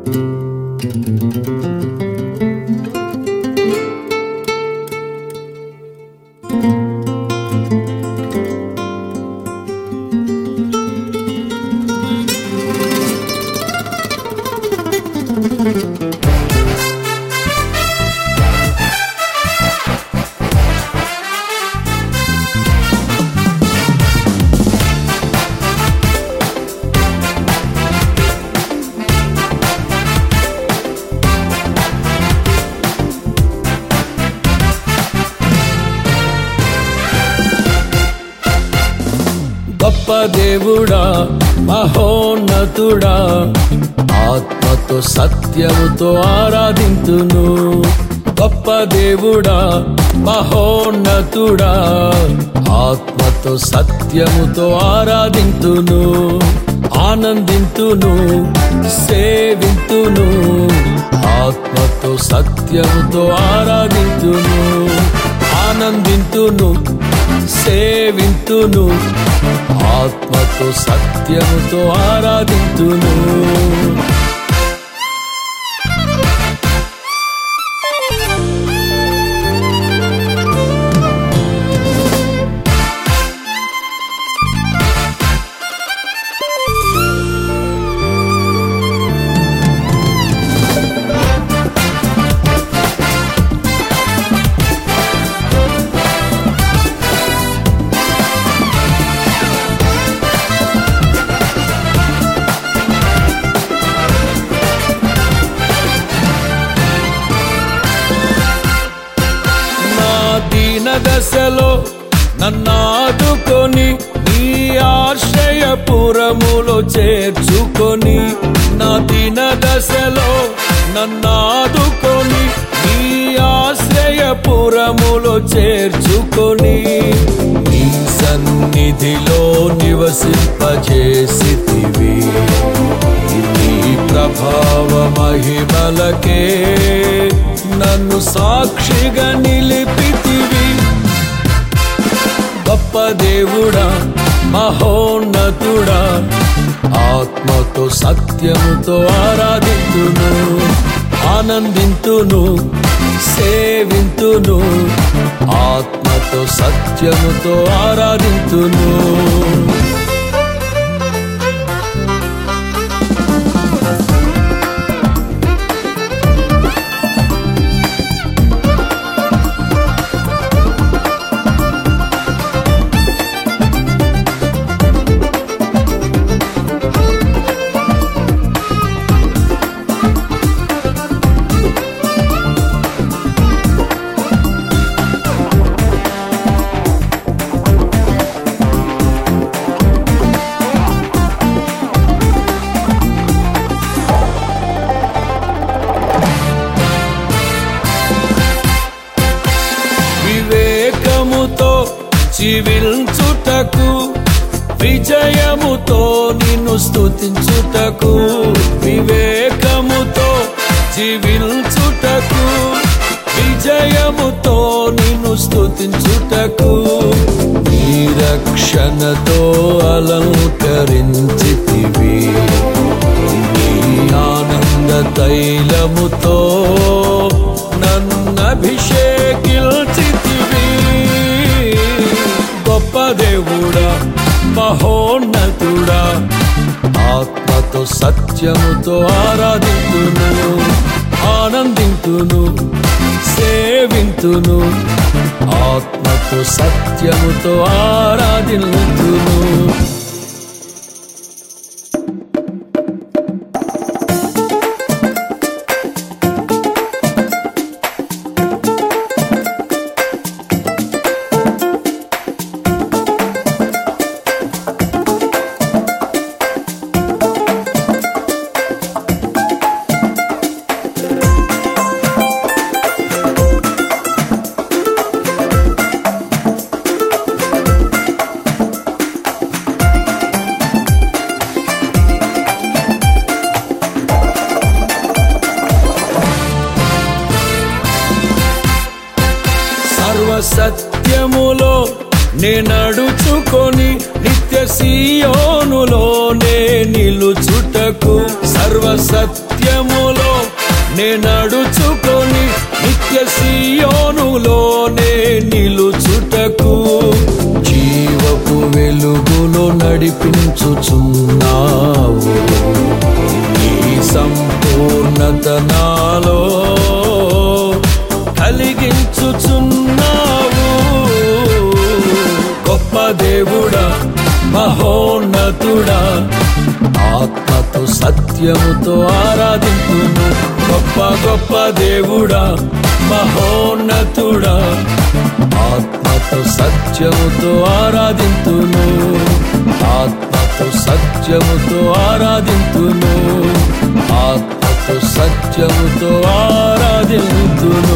గొప్ప దేవుడా మహోన్నతుడా ఆత్మతో సత్యముతో ఆరాధింతును గొప్ప దేవుడా మహోన్నతుడా ఆత్మతో సత్యముతో ఆరాధింతును ఆనందింతును సేవింతును ఆత్మతో సత్యముతో ఆరాధింతును ఆనందింతును సేవింతును ఆత్మతో సత్యముతో ఆరాధింతును నా దీన దశలో నన్నాదుకొని నీ ఆశ్రయపురములో చేర్చుకొని నా దీన దశలో నన్నాదుకొని నీ ఆశ్రయపురములో చేర్చుకొని నీ సన్నిధిలో నివసింపజేసితివి నీ ప్రభావ మహిమలకే నన్ను సాక్షిగా నిలిపితివి గొప్ప దేవుడా మహోన్నతుడా ఆత్మతో సత్యముతో ఆరాధింతును ఆనందింతును సేవింతును ఆత్మతో సత్యముతో ఆరాధింతును వివేకముతో జీవించుటకు విజయముతో నిన్ను స్తుతించుటకు వివేకముతో జీవించుటకు విజయముతో నిన్ను స్తుతించుటకు నీ రక్షణతో అలంకరించితివి నీ ఆనంద తైలముతో నన్నభిషేకిల్చితివి గొప్ప దేవుడా మహోన్నతుడా ఆత్మతో సత్యముతో ఆరాధింతును ఆనందింతును సేవింతును ఆత్మతో సత్యముతో ఆరాధింతును సత్యములో నేనడుచుకొని నిత్య సీయోనులో నే నిలుచుటకు సర్వ సత్యములో నే నడుచుకొని నిత్య సియోనులోనే నిలుచుటకు జీవపు వెలుగులో నడిపించుచున్నావు ఈ సంపూర్ణత నాలో కలిగించుచున్నావు గొప్ప దేవుడా మహోన్నతుడా ఆత్మతో సత్యముతో ఆరాధించును గొప్ప గొప్ప దేవుడా మహోన్నతుడా ఆత్మతో సత్యముతో ఆరాధింతును ఆత్మతో సత్యముతో ఆరాధింతును ఆత్మతో సత్యముతో ఆరాధింతును